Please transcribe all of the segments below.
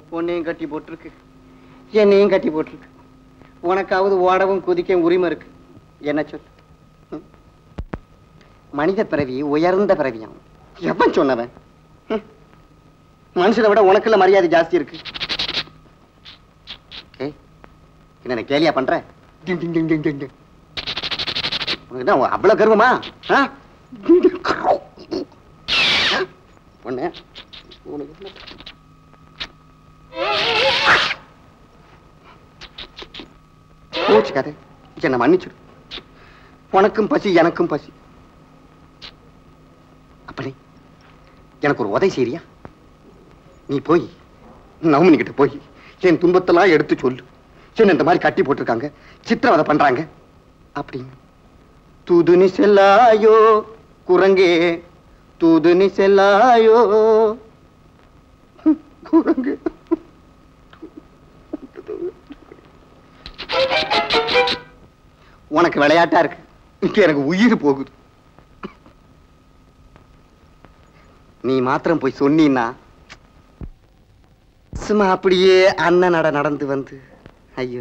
பொண்ணையும் கட்டி போட்டிருக்கு என்னையும் கட்டி போட்டிருக்கு உனக்காவது ஓடவும் குதிக்கவும் உரிமை இருக்கு என்ன சொல் ம்? மனித பிறவி உயர்ந்த பிறவியாம் எவன் சொன்னவன் ம்? மனுஷனை விட உனக்குள்ள மரியாதை ஜாஸ்தி இருக்கு ஏய், என்ன கேலியா பண்ற டிங் டிங் டிங் டிங் டிங் டிங். உனக்கு என்ன அவ்வளவு கர்வமா ஆ? ஆ? பொண்ணு உனக்கு என்ன கோச்சுக்காத என்ன மன்னிச்சிடு உனக்கும் பசி எனக்கும் பசி அப்பனே எனக்கு ஒரு உதவி செய்றியா நீ போய் நவமினி கிட்ட போய் என் துன்பத்தெல்லாம் எடுத்து சொல்லு என்ன இந்த மாதிரி கட்டி போட்டிருக்காங்க சித்திரவதை பண்றாங்க அப்படின்னு தூதுனி செல்லாயோ குரங்கே தூதுனி செல்லாயோ குரங்கு உனக்கு விளையாட்டா இருக்கு இங்க எனக்கு உயிர் போகுது நீ மாத்திரம் போய் சொன்னீன்னா சும்மா அப்படியே அண்ணன் நட நடந்து வந்து ஐயோ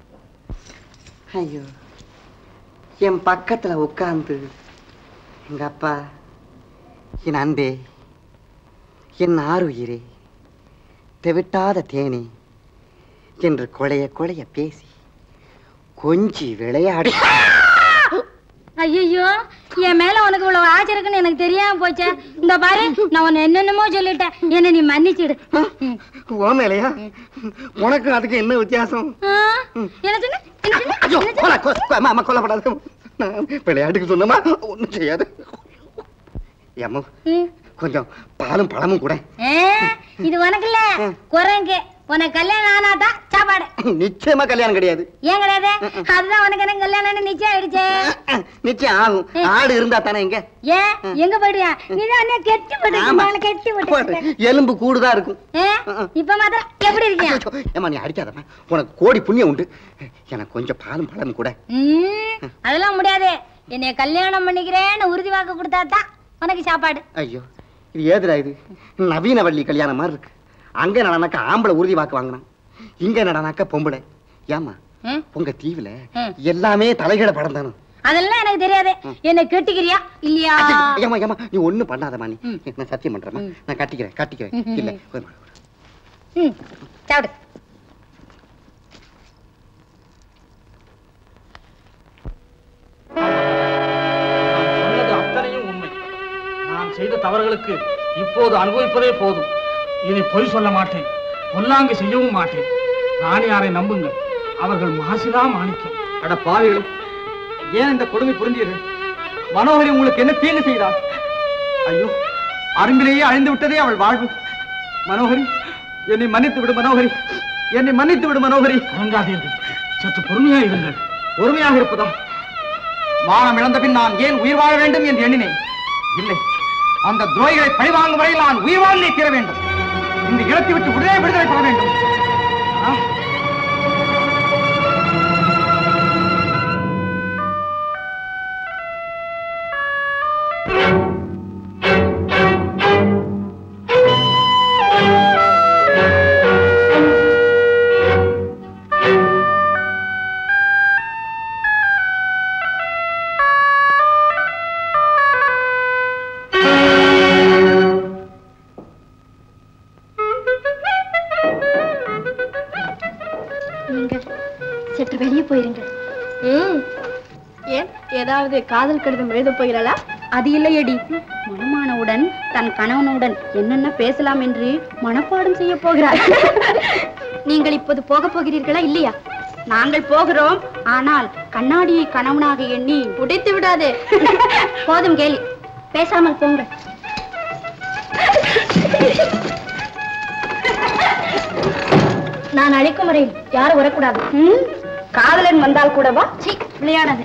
ஐயோ என் பக்கத்துல உட்கார்ந்து எங்க அப்பா என் அன்பே என் ஆறுயிரே தெவிட்டாத தேனே என்று கொலைய கொலைய பேசி கொஞ்சி விளையாடி ஐயோ என் மேல உனக்கு இவ்வளவு ஆசை இருக்குன்னு எனக்கு தெரியாம போச்சே இந்த பாரு நான் உன்னை என்னென்னமோ சொல்லிட்டேன் என்ன நீ மன்னிச்சிடு ம். ஓ மேலையா உனக்கு அதுக்கு என்ன வித்தியாசம் ஆ, என்ன சொன்ன என்ன சொன்ன? ஐயோ என்ன சொன்ன? கொலை, கொ- கொ- அம்மா, அம்மா, கொல்லப்படாத நான் விளையாட்டுக்கு சொன்னமா ஒண்ணும் செய்யாது ஏம்மா ம். கொஞ்சம் பாலும் பழமும் கூட ஏ, இது உனக்கு இல்ல குரங்கு உனக்கு கல்யாணம் ஆனாதான் சாப்பாடு நிச்சயமா கல்யாணம் கிடையாது ஏன் கிடையாது அதுதான் உனக்கு எனக்கு கல்யாணம் நிச்சயம் ஆயிடுச்சே நிச்சயம் ஆகும் ஆடு இருந்தா தானே இங்க ஏன் எங்க போயிடுயா நீ தான் கெட்டி ஆமா. போட்டு கெட்டி போட்டு எலும்பு கூடுதான் இருக்கும் ஏ, இப்ப மாத்திரம் எப்படி இருக்கியா ஐயோ, ஏம்மா நீ அடிக்காதம்மா உனக்கு கோடி புண்ணியம் உண்டு எனக்கு கொஞ்சம் பாலும் பழமும் கூட ம், அதெல்லாம் முடியாது என்னைய கல்யாணம் பண்ணிக்கிறேன்னு உறுதி வாக்கு கொடுத்தாதான் உனக்கு சாப்பாடு ஐயோ இது ஏதுடா இது நவீன வள்ளி கல்யாணம் மாதிரி இருக்கு அங்க நடனாக்கா ஆம்பளை உறுதி வாக்கு வாங்கினான் இங்க நடனாக்கா பொம்பளை ஏமா ம், உங்க தீவுல ம். எல்லாமே தலைகீழ படம் தானே அதெல்லாம் எனக்கு தெரியாது என்ன கெட்டிக்கிறியா இல்லையா ஏமா ஏமா நீ ஒண்ணும் பண்ணாதம்மா நீ ம். நான் சத்தியம் பண்றேம்மா ம். நான் கட்டிக்கிறேன் கட்டிக்கிறேன் ம், இல்ல ம். போய்மா. ம், சாப்பிடு நான் சொன்னது அத்தனையும் உண்மை நான் செய்த தவறுகளுக்கு இப்போது அனுபவிப்பதே போதும் இனி பொய் சொல்ல மாட்டேன் பொல்லாங்கு செய்யவும் மாட்டேன் ராணியாரை நம்புங்கள் அவர்கள் மாசிலா மாணிக்கம் அட பாவிகளே ஏன் இந்த கொடுமை புரிந்தீர்கள் மனோகரி உங்களுக்கு என்ன தீங்கு செய்தார் ஐயோ அரும்பிலேயே அழிந்து விட்டதே அவள் வாழ்வு மனோகரி என்னை மன்னித்து விடு மனோகரி என்னை மன்னித்து விடு மனோகரி கலங்காதீர்கள் சற்று பொறுமையா இருங்கள் பொறுமையாக இருப்பதா மானம் இழந்த பின் நான் ஏன் உயிர் வாழ வேண்டும் என்று எண்ணினேன் இல்லை அந்த துரோகிகளை பழிவாங்கும் வரையில் நான் உயிர் வாழ்ந்தே தீர வேண்டும் இந்த இடத்தை விட்டு உடனே விடுதலை பெற வேண்டும் ஆ? நீங்கள் சற்று வெளியே போயிருங்கள் ம் ஏன் ஏதாவது காதல் கடிதம் எழுதப் போகிறாளா அது இல்லையடி மணமானவுடன் தன் கணவனுடன் என்னென்ன பேசலாம் என்று மனப்பாடம் செய்ய போகிறார் நீங்கள் இப்போது போக போகிறீர்களா இல்லையா நாங்கள் போகிறோம் ஆனால் கண்ணாடியை கணவனாக எண்ணி உடைத்து விடாதே போதும் கேலி பேசாமல் போங்க நான் அழைக்கும் வரையில் யாரும் வரக்கூடாது ம், காதலன் வந்தால் கூடவா சீ விளையாடாது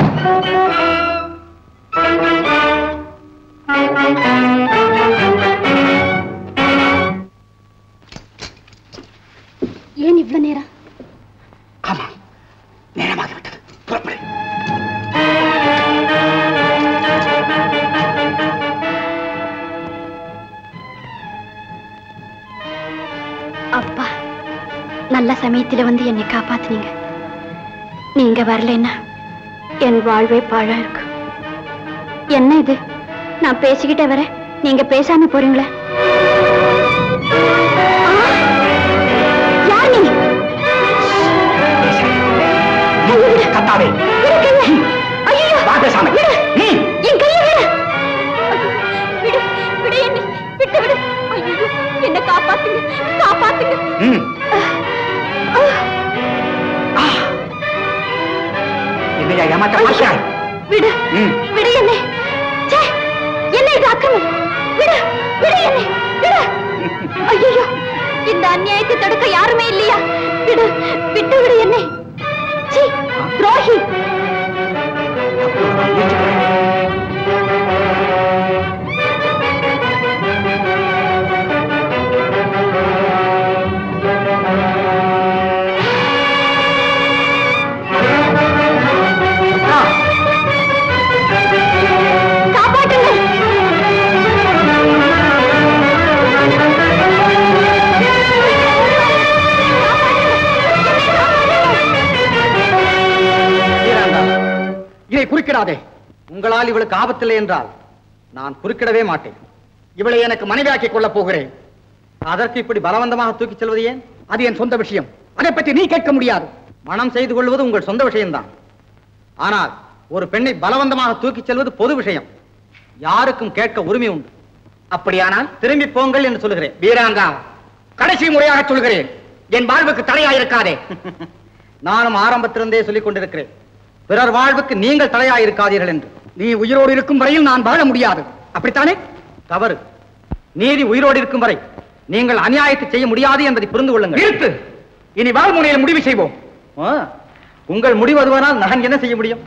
ஏன் இவ்வளவு நேரம் ஆமா நேரமாகி விட்டது புறப்படு அப்பா நல்ல சமயத்துல வந்து என்னை காப்பாத்துனீங்க நீங்க வரலைன்னா என் வாழ்வே பாழா இருக்கும் என்ன இது நான் பேசிக்கிட்டே வரேன் நீங்க பேசாம போறீங்களே ஆ! யார் நீ கத்தாதே விடு கையை. ஐயையோ! வா பேசாம. விடு. ம். என் கையை விடு. விடு, விடு என்னை. விட்டு விடு. ஐயையோ, என்னை காப்பாத்துங்க காப்பாத்துங்க ம். என்னையா ஏமாற்ற மாட்டாய் விடு ம். விடு என்னை ச்சே, என்ன இது அக்கிரமம் விடு விடு என்னை விடு ஐயோ இந்த அநியாயத்தை தடுக்க யாருமே இல்லையா விடு விட்டு விடு என்னை சீ, துரோகி காப்பாற்றுங்கள் வீராண்டா, இதை குறுக்கிடாதே உங்களால் இவளுக்கு ஆபத்தில்லை என்றால் நான் குறுக்கிடவே மாட்டேன் இவளை எனக்கு மனைவியாக்கிக் கொள்ளப் போகிறேன் அதற்கு இப்படி பலவந்தமாக தூக்கிச் செல்வது ஏன் அது என் சொந்த விஷயம் அதை பற்றி நீ கேட்க முடியாது மனம் செய்து கொள்வது உங்கள் சொந்த விஷயம்தான் ஆனால் ஒரு பெண்ணை பலவந்தமாக தூக்கிச் செல்வது பொது விஷயம் யாருக்கும் கேட்க உரிமை உண்டு அப்படியானால் திரும்பி போங்கள் என்று சொல்லுகிறேன் வீராங்கா கடைசி முறையாக சொல்கிறேன் என் வாழ்வுக்கு தடையாயிருக்காதே நானும் ஆரம்பத்திலிருந்தே சொல்லிக் கொண்டிருக்கிறேன் பிறர் வாழ்வுக்கு நீங்கள் தடையாயிருக்காதீர்கள் என்று நீ உயிரோடு இருக்கும் வரையில் நான் வாழ முடியாது அப்படித்தானே தவறு நீதி உயிரோடு இருக்கும் வரை நீங்கள் அநியாயத்தை செய்ய முடியாது என்பதை புரிந்து கொள்ளுங்கள் நிறுத்து இனி வாழ்முனையில் முடிவு செய்வோம் உங்கள் முடிவு அதுவானால் நான் என்ன செய்ய முடியும்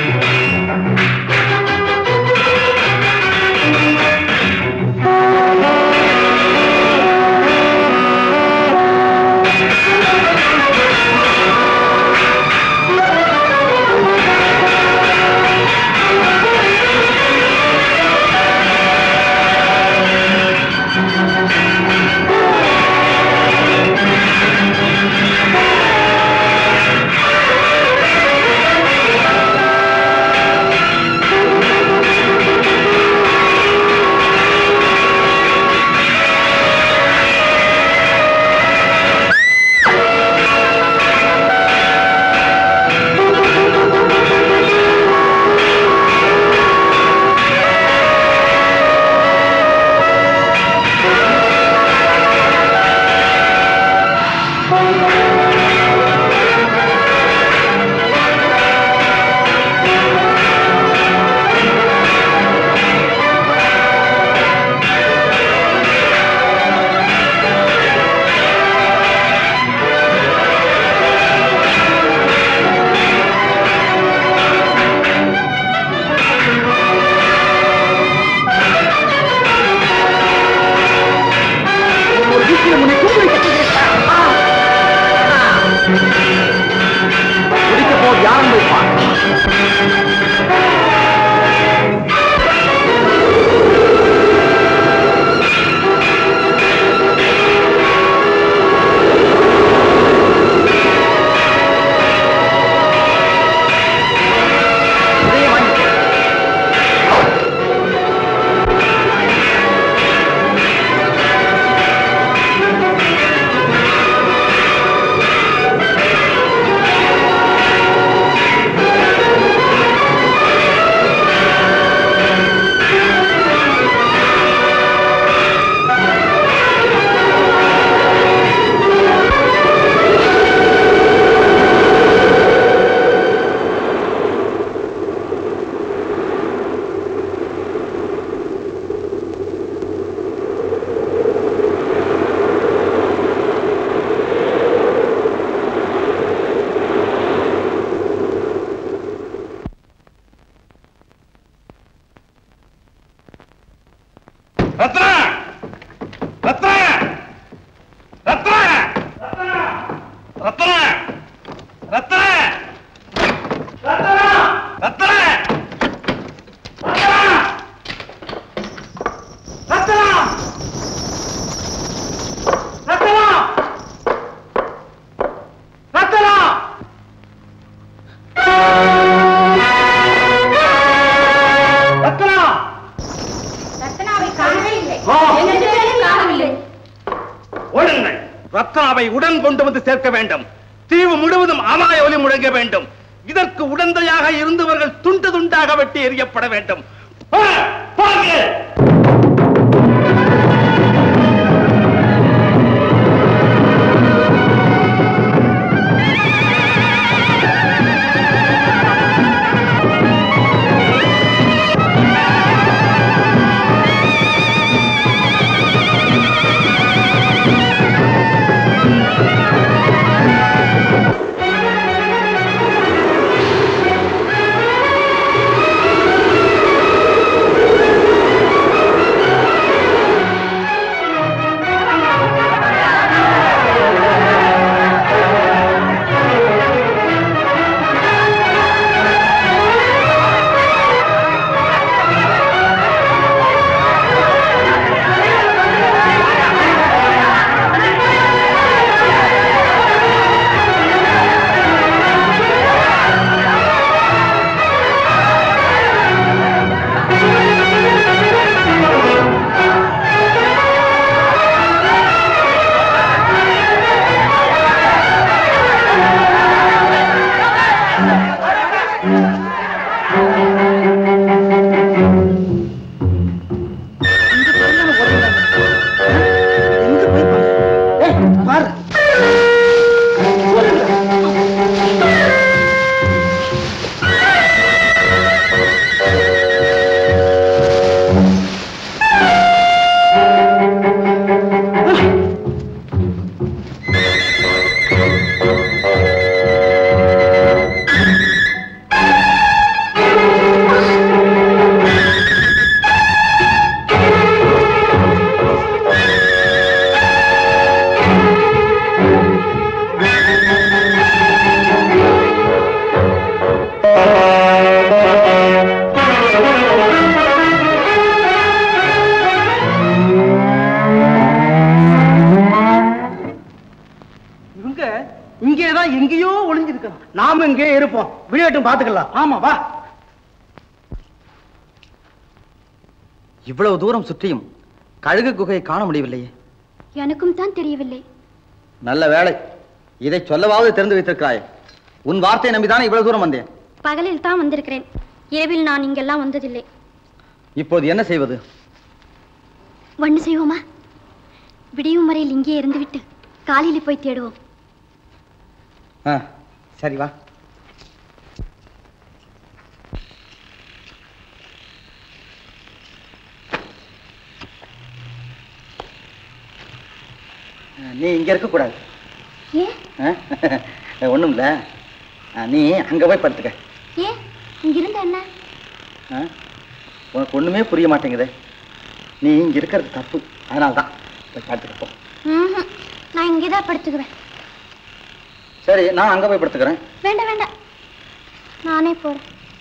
ஆ ரத்னாவை காணவே இல்லை எங்கேயும் காணவில்லை ஓடுங்கள் ரத்னாவை உடன் கொண்டு வந்து சேர்க்க வேண்டும் தீவு முழுவதும் அமாய ஒலி முழங்க வேண்டும் இதற்கு உடந்தையாக இருந்தவர்கள் துண்டு துண்டாக வெட்டி எறியப்பட வேண்டும் போ, போங்கள். இவங்க இங்கேதான் எங்கேயோ ஒளிஞ்சிருக்கணும் நாம இங்கே இருப்போம் விளையாட்டும் பாத்துக்கலாம் ஆமா வா இவ்வளவு தூரம் சுற்றியும் கழுகு குகையை காண முடியவில்லையே எனக்கும் தான் தெரியவில்லை நல்ல வேலை இதை சொல்லவாவது தெரிந்து வைத்திருக்கிறாய் உன் வார்த்தையை நம்பிதானே இவ்வளவு தூரம் வந்தேன் பகலில் தான் வந்திருக்கிறேன் இரவில் நான் இங்கெல்லாம் வந்ததில்லை இப்போது என்ன செய்வது ஒன்று செய்வோமா விடியும் வரையில் இங்கே இருந்துவிட்டு காலையில் போய் தேடுவோம் ஆ, சரி வா நீ இங்க இருக்க கூடாது ஏன் ஒண்ணும் இல்ல ஆ, நீ அங்க போய் படுத்துக்க ஏன் இங்கிருந்த என்ன ஆ? உனக்கு ஒண்ணுமே புரிய மாட்டேங்குதே நீ இங்க இருக்கிறது தப்பு அதனால தான் போய் படுத்துக்க போ ம்ஹும். நான் இங்கே தான் படுத்துக்குவேன் சரி நான் அங்க போய் படுத்துக்கிறேன் வேண்டாம் வேண்டாம் நானே போறேன்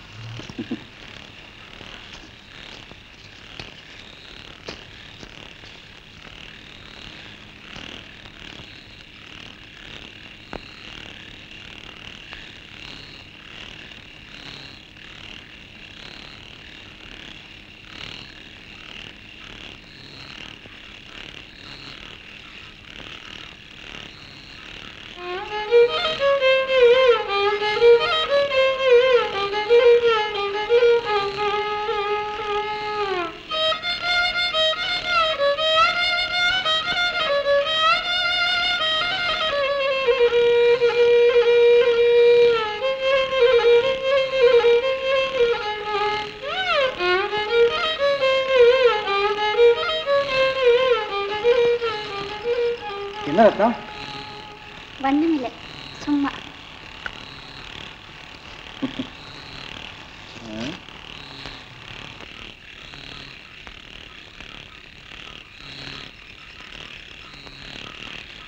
என்ன ரத்னம் வண்ணமில்லை சும்மா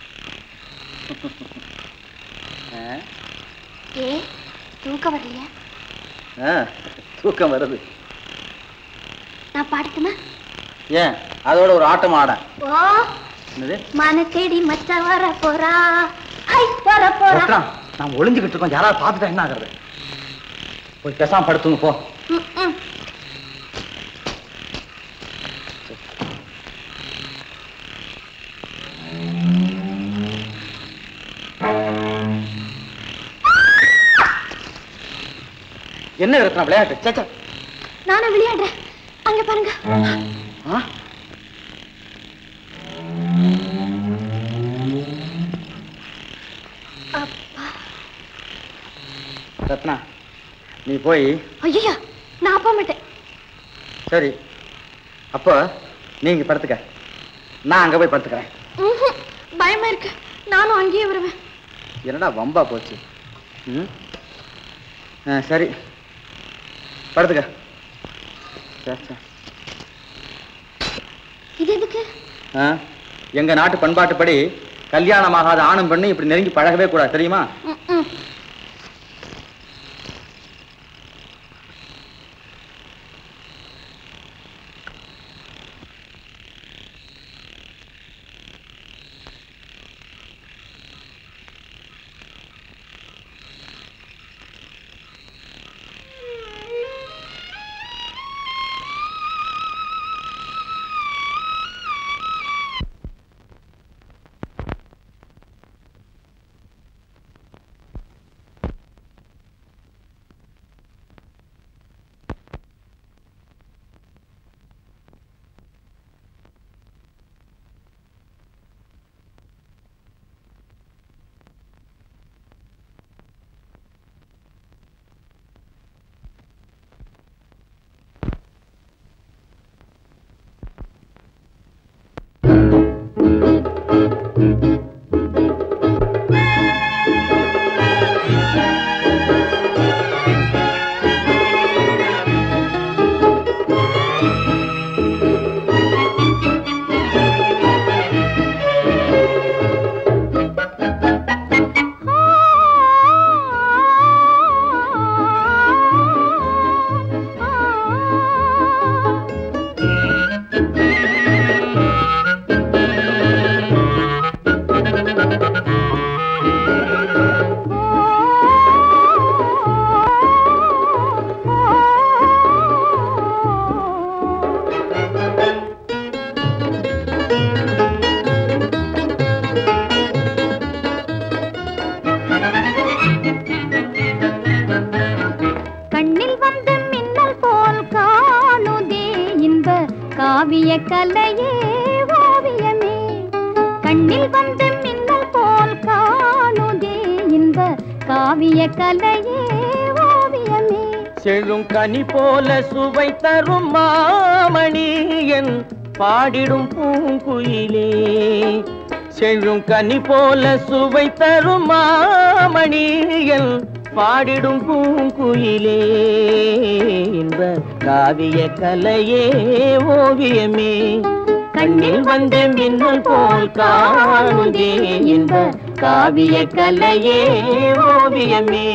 ஏ தூக்கம் வரலையா ஆ, தூக்கம் வருது நான் பாடட்டுமா ஏன் அதோட ஒரு ஆட்டம் ஆட ஓ என்னது மன தேடி மச்ச வர போறா ஹை வர போறா ரத்னா, நாம் ஒளிஞ்சுக்கிட்டு இருக்கோம் யாராவது பார்த்துட்டா என்ன ஆகுறது போய் பேசாம படுத்துங்க போ ம், ம். என்ன ரத்னா விளையாட்டு சேச்சா நானும் விளையாடுறேன் அங்க பாருங்க ஆ? ரத்னா நீ போய் ஐயோ நான் போக மாட்டேன் சரி அப்போ நீங்க படுத்துக்க நான் அங்க போய் படுத்துக்கிறேன் ம்ஹும். பயமா இருக்கு நானும் அங்கேயே வருவேன் என்னடா வம்பா போச்சு ம் ஆ, சரி படுத்துக்க சரி, சரி. இது எதுக்கு ஆ, எங்க நாட்டு பண்பாட்டுப்படி கல்யாணமாகாத ஆணும் பெண்ணும் இப்படி நெருங்கி பழகவே கூடாது தெரியுமா ம், ம். கண்ணில் வந்து மின்னல் போல் காணுதே இன்ப காவிய கலையே ஓவியமே கண்ணில் வந்து மின்னல் போல் காணுதே இன்ப காவிய கலையே ஓவியமே செழும் கனி போல சுவை தரும் மாமணி என் பாடிடும் பூங்குயிலே செழும் கனி போல சுவை தரும் மாமணி என் பாடிடும் பூங்குயிலே இன்ப காவிய கலையே ஓவியமே கண்ணில் வந்து மின்னல் போல் காணுதே இன்ப காவிய கலையே ஓவியமே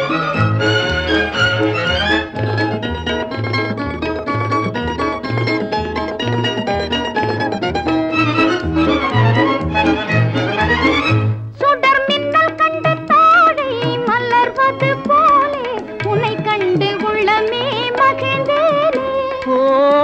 சுடர் மின்னல் கண்டு தாழை மலர்வது போலே உன்னை கண்டு உள்ளமே மகிழ்ந்தேனே ஓ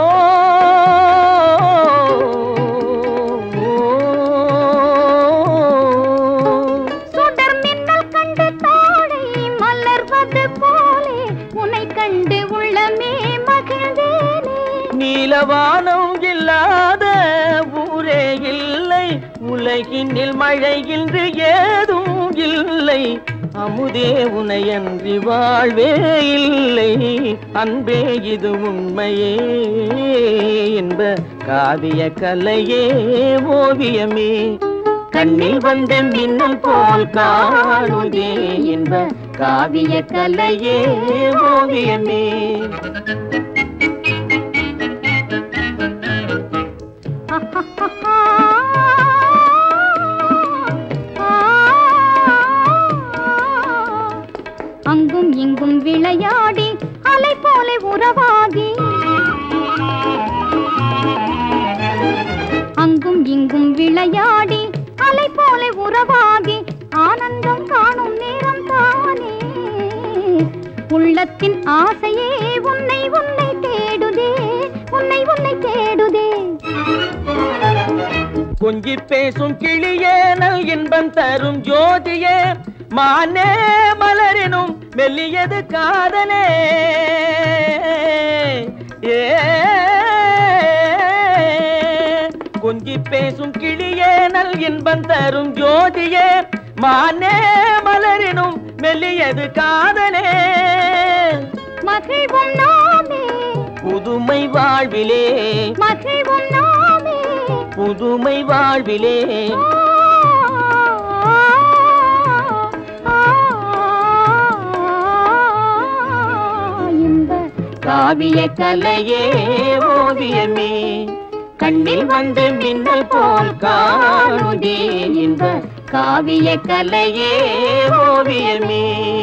சுடர் மின்னல் கண்டு தாழை மலர்வது போலே உன்னை கண்டு உள்ளமே மகிழ்ந்தேனே நீலவானம் இல்லாத ஊரே இல்லை உலகினில் மழை இன்று ஏதும் இல்லை அமுதே உனையன்றி வாழ்வே இல்லை அன்பே இது உண்மையே என்ப காவிய கலையே ஓவியமே கண்ணில் வந்த மின்னல் போல் காணுதே என்ப காவிய கலையே ஓவியமே அங்கும் இங்கும் விளையாடி அலை போல உறவாகி அங்கும் இங்கும் விளையாடி அலை போல உறவாகி ஆனந்தம் காணும் நேரம் தானே உள்ளத்தின் ஆசையே உன்னை உன்னை தேடுதே உன்னை உன்னை தேடுதே கொஞ்சி பேசும் கிளியே நல் இன்பம் தரும் ஜோதியே மானே மலரினும் மெல்லியது காதலே ஏ கொஞ்சி பேசும் கிளியே நல் இன்பம் தரும் ஜோதியே மானே மலரினும் மெல்லியது காதலே மகிழ்வும் நாமே புதுமை வாழ்விலே மகிழ்வும் நாமே புதுமை வாழ்விலே காவிய கலையே ஓவியமே கண்ணில் வந்து மின்னல் போல் காணுதே இந்த காவிய கலையே ஓவியமே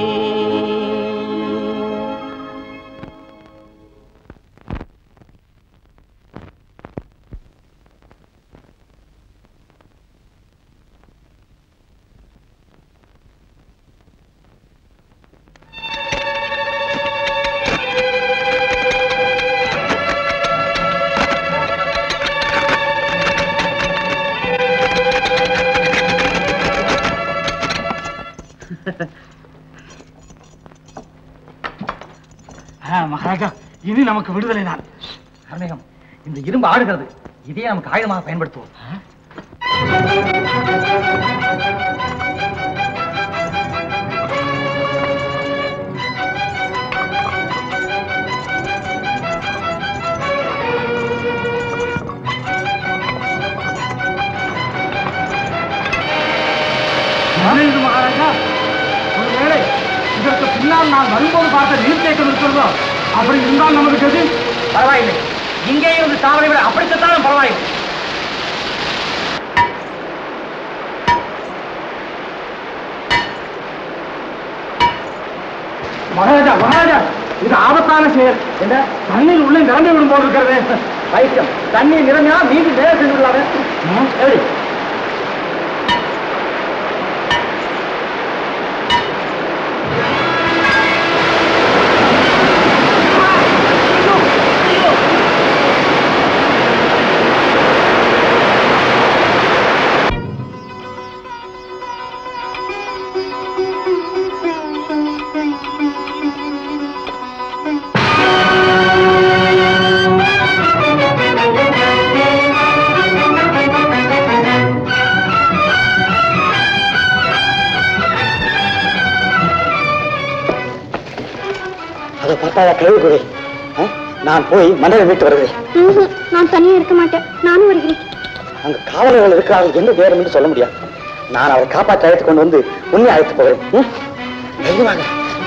ஆ, மகாராஜா இனி நமக்கு விடுதலை தான் கர்மேகம் இந்த இரும்பு ஆடுகிறது இதையே நமக்கு ஆயுதமாக பயன்படுத்துவோம் என்ன இது மகாராஜா ஒருவேளை இதற்கு பின்னால் நான் வரும்போது பார்த்த நீர்த்தேக்கம் இருக்கிறதோ அப்படி இருந்தால் நமக்கு கதி பரவாயில்லை இங்கே இருந்து சாவதை விட அப்படித்தான் பரவாயில்லை மகாராஜா மகாராஜா இது ஆபத்தான செயல் என்ன தண்ணீர் உள்ளே நிரம்பி விடும் போல் இருக்கிறது வைத்தியம் தண்ணீர் நிரம்பினா மீதி மேலே சென்று விடலாமே எப்படி அதை பார்த்தா கேள்வி நான் போய் மன்னரை மீட்டு வருகிறேன் ம்ஹும், நான் தனியா இருக்க மாட்டேன் நானும் வருகிறேன் அங்க காவலர்கள் இருக்கிறார்கள் என்ன நேரம் என்று சொல்ல முடியாது நான் அவரை காப்பாற்றி அழைத்து கொண்டு வந்து உன்னை அழைத்து போகிறேன் ம்? தைரியமாக.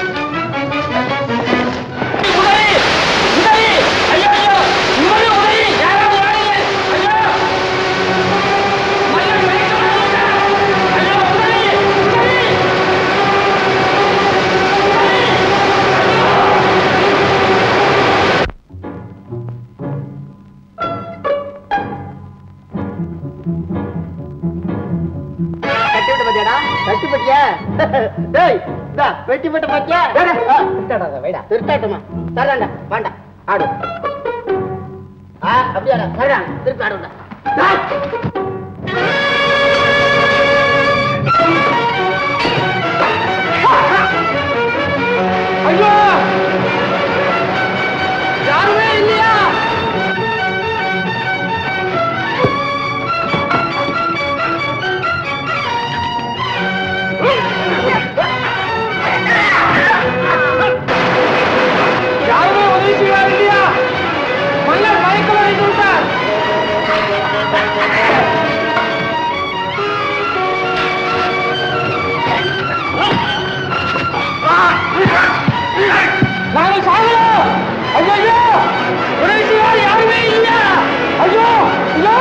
கட்டி விட்ட பாத்தியாடா கட்டி பட்டியா டேய் இந்தா வெட்டி போட்ட பாத்தியா வைடா திருட்டாட்டமா தரலாண்டா வேண்டாம் ஆடு ஆ அப்படியாடா தரலாம் திருப்பி ஆடுடா ஐயோ யாருமே இல்லையா யாருமே உதவி செய்வார் இல்லையா மன்னர் மயக்கம் அடைந்து விட்டார் நாங்கள் சாகலாம் ஐயோ உதவி செய்வார் யாருமே இல்லையா ஐயோ ஐயோ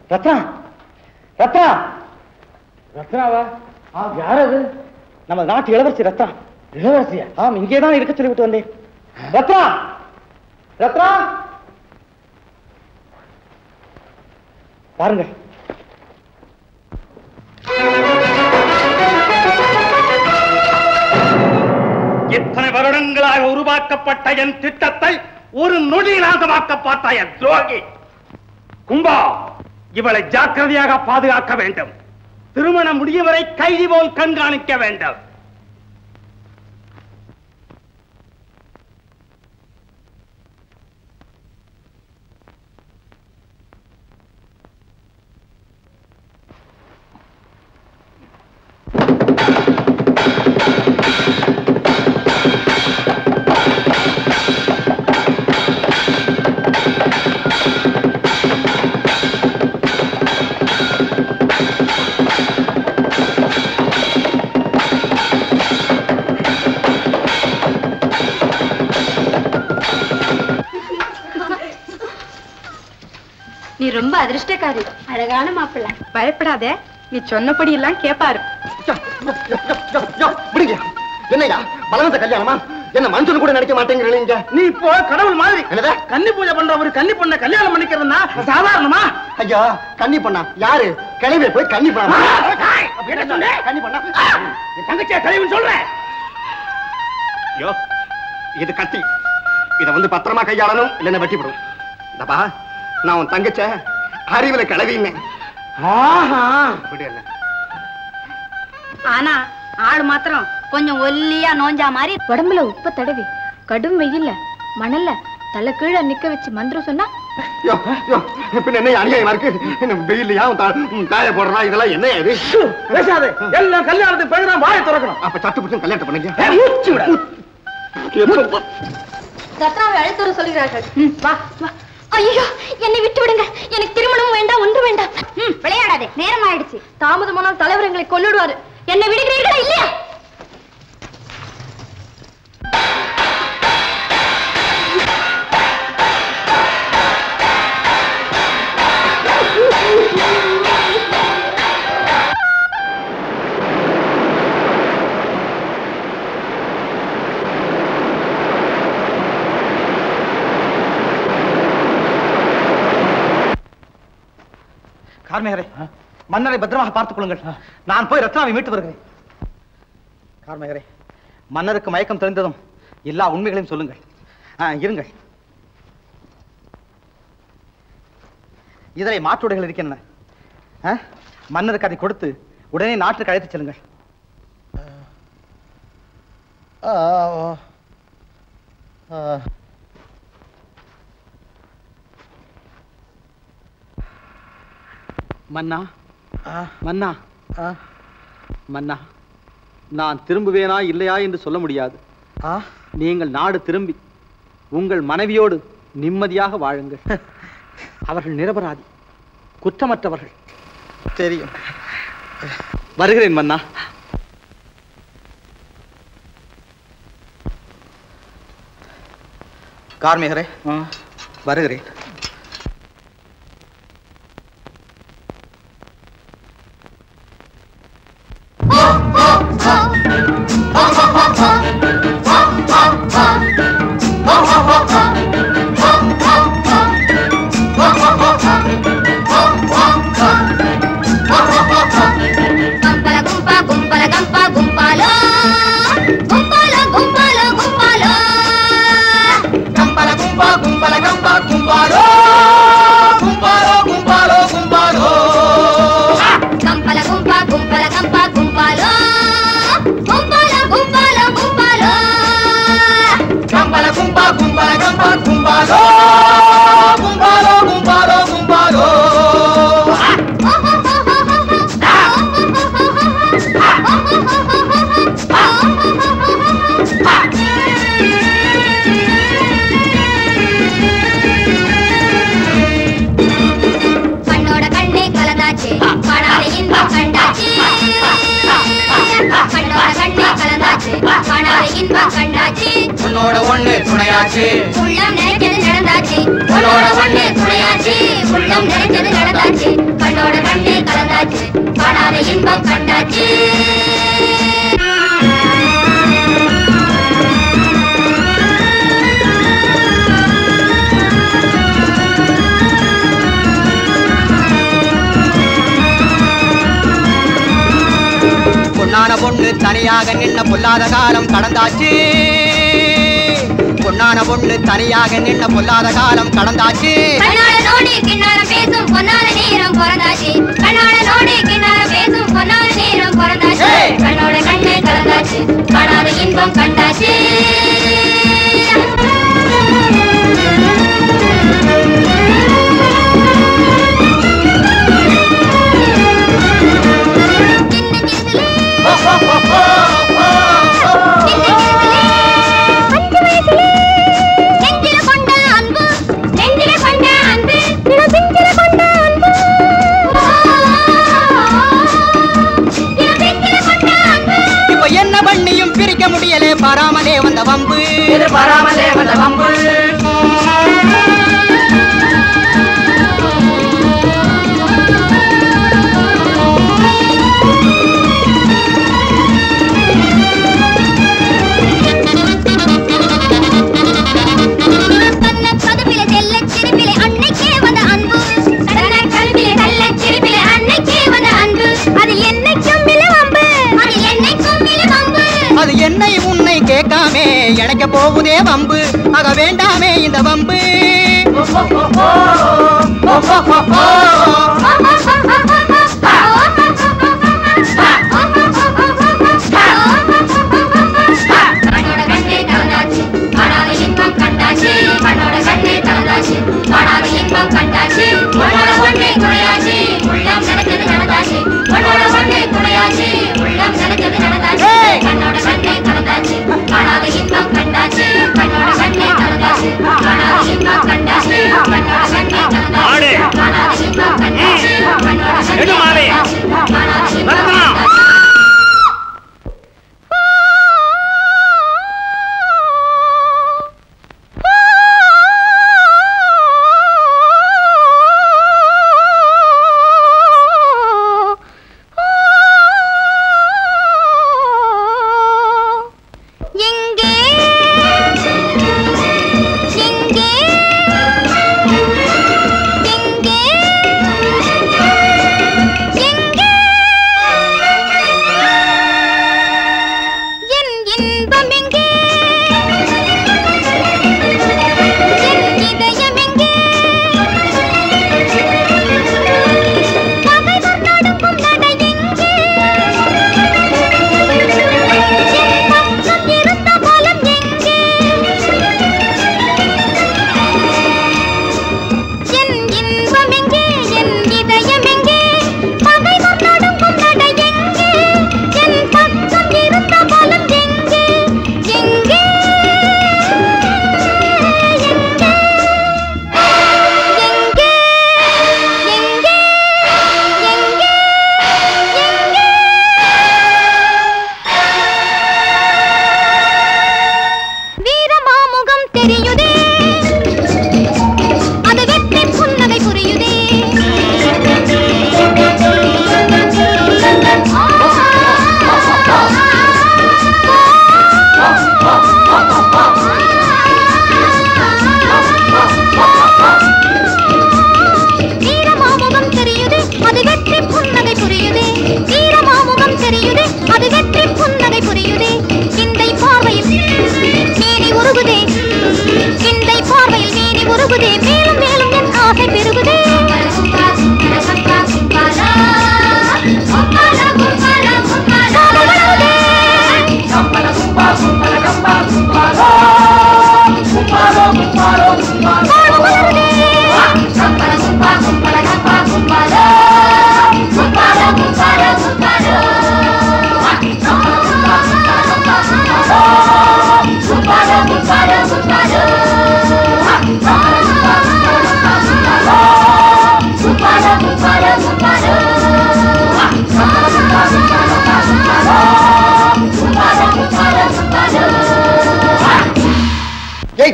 ரத்னா ரத்னா ரத்னாவா யார் அது நம்ம நாட்டு இளவரசி ரத்னா இளவரசியா ஆம் இங்கே தான் இருக்க சொல்லி விட்டு வந்தேன் ரத்னா ரத்னா பாருங்க இத்தனை வருடங்களாக உருவாக்கப்பட்ட என் திட்டத்தை ஒரு நொடி நாசமாக்க பார்த்தாய துரோகி கும்பா இவளை ஜாக்கிரதையாக பாதுகாக்க வேண்டும் திருமணம் முடியும் வரை கைதி போல் கண்காணிக்க வேண்டும் நீ ரொம்ப அதிர்ஷ்டக்காரி அழகான மாப்பிள்ளை பயப்படாத நீ சொன்னபடி எல்லாம் கேப்பாரு விடுங்க என்னையா பலவந்த கல்யாணமா என்ன மனுஷன் கூட நினைக்க மாட்டேங்கிறீங்க நீ இப்போ கடவுள் மாதிரி என்னதா கன்னி பூஜை பண்ற ஒரு கன்னி பொண்ணை கல்யாணம் பண்ணிக்கிறதுனா சாதாரணமா ஐயா கன்னி பண்ணா யாரு கிளவிய போய் கன்னி பண்ணா கன்னி பண்ணா என் தங்கச்சியா கழிவுன்னு சொல்றேன் ஐயோ இது கத்தி இத வந்து பத்திரமா கையாளணும் இல்லைன்னா வெட்டிவிடும் இந்தப்பா நான் உன் தங்கச்ச அறிவுல கிளவின்னு ஆஹா விடு என்ன ஆனா ஆள் மாத்திரம் கொஞ்சம் ஒல்லியா நோஞ்சா மாதிரி உடம்புல உப்ப தடவி கடும் வெயில்ல மணல்ல தலை கீழே நிக்க வச்சு மந்திரம் சொன்னா ஐயோ, ஐயோ, பின்ன என்ன அநியாயமா இருக்கு என்ன வெயில்லையா உன் தா- உன் தாய போடுறா இதெல்லாம் என்ன இது பேசாதே எல்லாம் கல்யாணத்துக்கு பிறகு தான் வாயை திறக்கணும் அப்ப சட்டு பிடிச்சும் கல்யாணத்தை பண்ணுங்க ஏய், மூச்சு விட. எப்ப- ரத்னாவை அழைத்து வர சொல்கிறார்கள் வா வா ஐயோ என்னை விட்டு விடுங்க எனக்கு திருமணமும் வேண்டாம் ஒன்று வேண்டாம் ம், விளையாடாதே நேரம் ஆயிடுச்சு தாமதமானால் தலைவர் எங்களை கொன்னுடுவாரு என்னை விடுகிறீர்களா இல்லையா கார்மேகரே மன்னரை பத்திரமாக பார்த்துக் கொள்ளுங்கள் நான் போய் ரத்னாவை மீட்டு வருகிறேன் கார்மேகரே மன்னருக்கு மயக்கம் தெரிந்ததும் எல்லா உண்மைகளையும் சொல்லுங்கள் ஆ, இருங்கள் இதனை மாற்றுடைகள் இருக்கின்றன ஆ, மன்னருக்கு அதை கொடுத்து உடனே நாட்டுக்கு அழைத்துச் செல்லுங்கள் மன்னா மன்னா மன்னா நான் திரும்புவேனா இல்லையா என்று சொல்ல முடியாது நீங்கள் நாடு திரும்பி உங்கள் மனைவியோடு நிம்மதியாக வாழுங்கள் அவர்கள் நிரபராதி குற்றமற்றவர்கள் தெரியும் வருகிறேன் மன்னா கார்மிகரே வருகிறேன் గుంపల గుంప గుంపల గంప గుంపాలో గుంపాలో గుంపాలో గుంపాలో గంపల గుంప గుంపల గంప గుంపాలో గుంపాలో గుంపాలో గుంపాలో గంపల గుంప గుంపల గంప గుంపాలో గుంపాలో గుంపాలో గుంపాలో గంపల గుంప గుంపల గంప గుంపాలో గుంపాలో గుంపాలో గుంపాలో கண்ணோட கண்ணே கலந்தாச்சு காணாத இன்பம் கண்டாச்சு கண்ணோட கண்ணே கலந்தாச்சு காணாத இன்பம் கண்டாச்சு ஒன்னோட ஒண்ணு துணையாச்சு உள்ளம் நினைச்சது நடந்தாச்சு உன்னோட ஒண்ணு துணையாச்சு உள்ளம் நினைச்சது நடந்தாச்சு கண்ணோட கண்ணு கலந்தாச்சு காணாத இன்பம் கண்டாச்சு பொன்னான பொண்ணு தனியாக நின்ன பொல்லாத காலம் கடந்தாச்சு பொன்னான பொண்ணு தனியாக நின்ன பொல்லாத காலம் கடந்தாச்சு கண்ணாட நோடி கிண்ணார பேசும் பொன்னான நேரம் பிறந்தாச்சு கண்ணாட நோடி கிண்ணார பேசும் பொன்னான நேரம் பிறந்தாச்சு கண்ணோட கண்ணு கலந்தாச்சு காணாத இன்பம் கண்டாச்சு நெஞ்சில கொண்ட அன்பு நெஞ்சில கொண்ட அன்பு தினம் நெஞ்சில கொண்ட அன்பு தினம் நெஞ்சில கொண்ட அன்பு இப்ப என்ன பண்ணியும் பிரிக்க முடியலே பாராமலே வந்த வம்பு எதிர்பாராமலே வந்த வம்பு கண்ண கதவிலே தெல்ல சிரிப்பிலே அன்னைக்கே வந்த அன்பு கண்ண கதவிலே தெல்ல சிரிப்பிலே அன்னைக்கே வந்த அன்பு அது என்னைக்கும் இல்ல வம்பு அது என்னைக்கும் இல்ல வம்பு அது என்னை உன்னை கேட்காமே இணைக்க போகுதே வம்பு ஆக வேண்டாமே இந்த வம்பு கண்ணோட கண்ணே கலந்தாச்சு காணாத இன்பம் கண்டாச்சு கண்ணோட கண்ணே கலந்தாச்சு காணாத இன்பம் கண்டாச்சு உன்னோட ஒண்ணே துணையாச்சு உள்ளம் நினைச்சது நடந்தாச்சு உன்னோட ஒண்ணே துணையாச்சு உள்ளம் நினைச்சது நடந்தாச்சு கண்ணோட கண்ணே கலந்தாச்சு காணாத இன்பம் கண்டாச்சு கண்ணோட கண்ணே கலந்தாச்சு காணாத இன்பம் கண்டாச்சு கண்ணோட கண்ணே கலந்தாச்சு காணாத இன்பம் கண்டாச்சு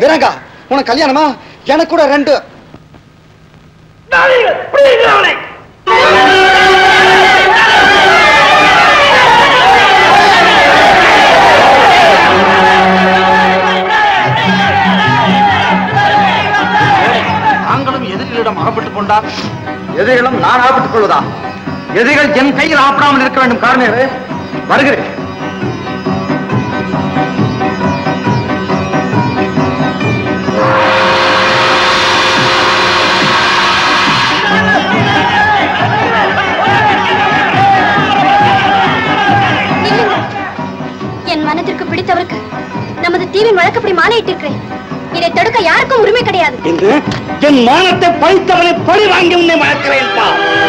வீரங்கா உனக்கு கல்யாணமா எனக்கு கூட ரெண்டு தாங்களும் எதிரிகளிடம் அகப்பட்டுக் கொண்டார் எதிரிகளும் நான் ஆபத்துக் கொள்வதா எதிரிகள் என் கையில் ஆப்படாமல் இருக்க வேண்டும் காரணமே வருகிறேன் நில்லுங்க. என் மனதிற்கு பிடித்தவருக்கு நமது தீவின் வழக்கப்படி மாலையிட்டிருக்கிறேன் இதை தடுக்க யாருக்கும் உரிமை கிடையாது என்று என் மானத்தை பழித்தவனை பழி வாங்கி உன்னை வளர்க்கிறேன் பா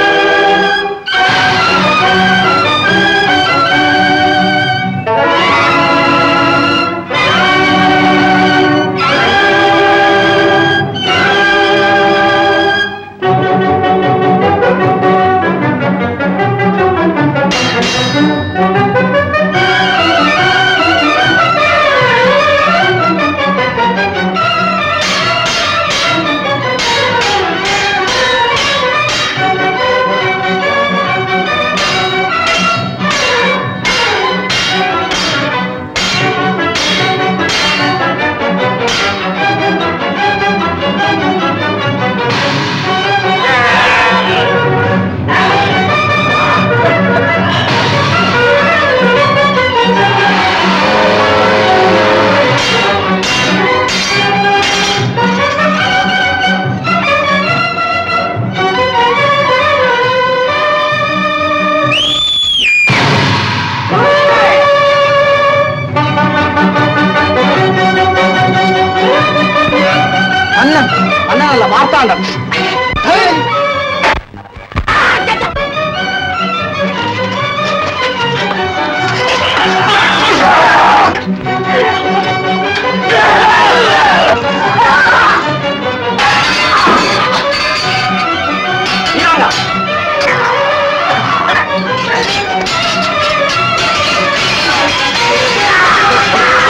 அண்ணன் அண்ணன் அல்ல மார்த்தாண்டன்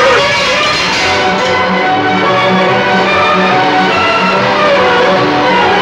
ஆ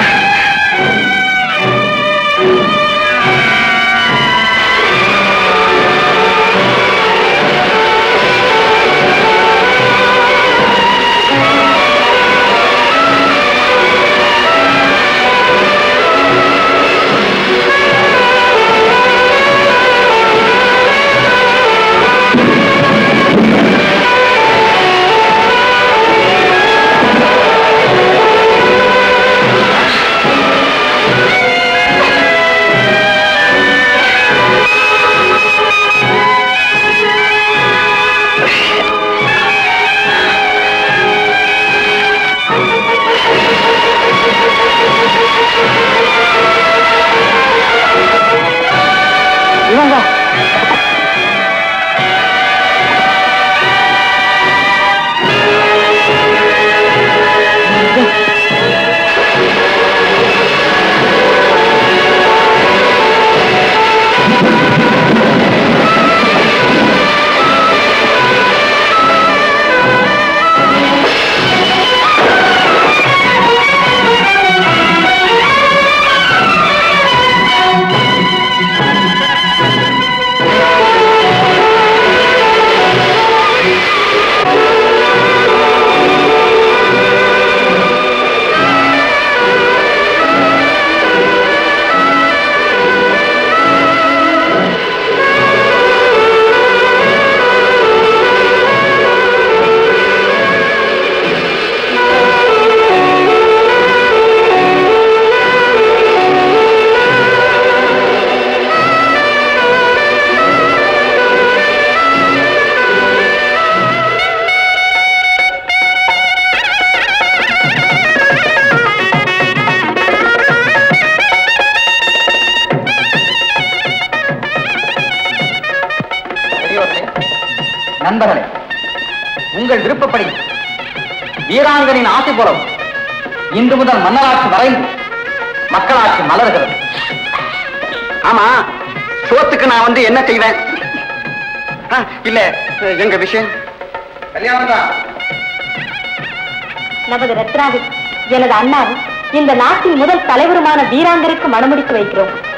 பெரியோர்களே நண்பர்களே உங்கள் விருப்பப்படி வீராங்கனின் ஆசை போலவும் இன்று முதல் மன்னராட்சி வரைந்து மக்களாட்சி மலர்கிறது ஆமா சோத்துக்கு நான் வந்து என்ன செய்வேன் ஆ, இல்ல எங்க விஷயம் கல்யாணம் தான் நமது ரத்னாவில் எனது அண்ணாவும் இந்த நாட்டின் முதல் தலைவருமான வீராங்கருக்கு மணமுடித்து வைக்கிறோம்